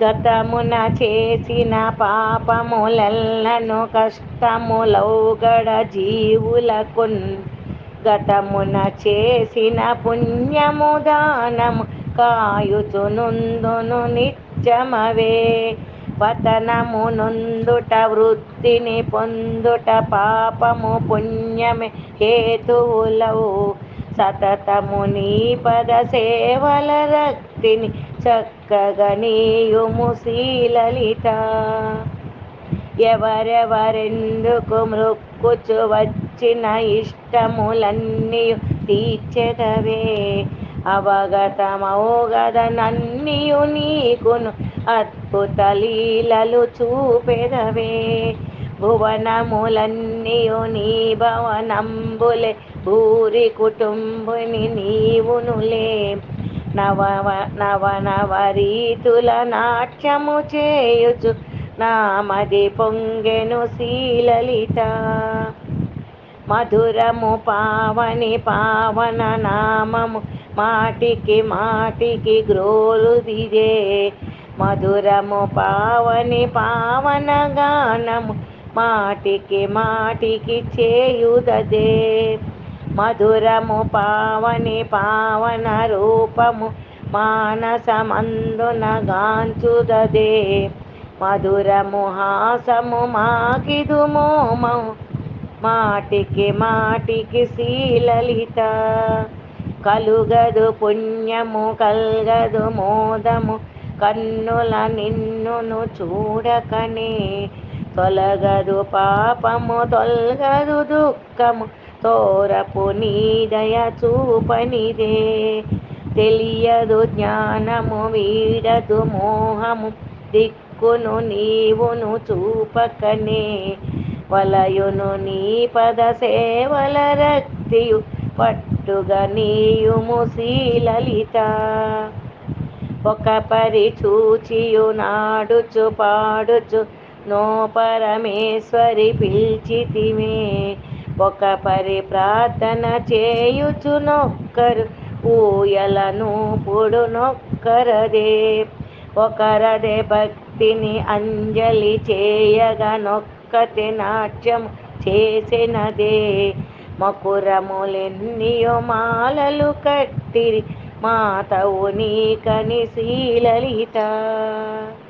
గతమున చేసిన పాపములెల్లను కష్టములౌగడ జీవులకున్ గతమున చేసిన పుణ్యము దానము కాయుచునుందును నిత్యమవే పతనము నొందుట వృద్ధిని పొందుట పాపము పుణ్యమే హేతువులవు సతతము నీ పద సేవల రక్తిని చక్కగా నీయుము శ్రీలలిత ఎవరెవరెందుకు మృక్కుచు వచ్చిన ఇష్టములన్నీ తీర్చెదవే అవగతమౌగద నన్నియు నీకును అద్భుత లీలలు చూపెదవే భువనములన్నీయు నీ భవనంబులే భూరి కుటుంబుని నీవునులే నవ నవ నవరీతుల నాట్యము చేయుచు నామది పొంగెను శీలలిత మధురము పావని పావన నామము మాటికి మాటికి గ్రోలుదిదే మధురము పావని పావన గానము మాటికి మాటికి చేయుదదే మధురము పావని పావన రూపము మానసమందున గాంచుదదే మధురము హాసము మాకిదు మోమము మాటికి మాటికి శీలలిత కలుగదు పుణ్యము కల్గదు మోదము కన్నుల నిన్నును చూడకనే తొలగదు పాపము తొలగదు దుఃఖము తోరపు నీదయ చూపనిదే తెలియదు జ్ఞానము వీడదు మోహము దిక్కును నీవును చూపకనే వలయును నీ పద సేవల రక్తియు పట్టుగా నీయుము శీలలిత ఒక పరి చూచియు నాడుచు పాడుచు నో పరమేశ్వరి పిలిచితిమే ఒక పరి ప్రార్థన చేయుచు నొక్కరు ఊయలను పుడు నొక్కరదే ఒకరదే భక్తిని అంజలి చేయగా నొక్కతి నాట్యం చేసినదే మకురములెన్నియో మాలలు కట్టిరి మాతవు నీకని శీలలిత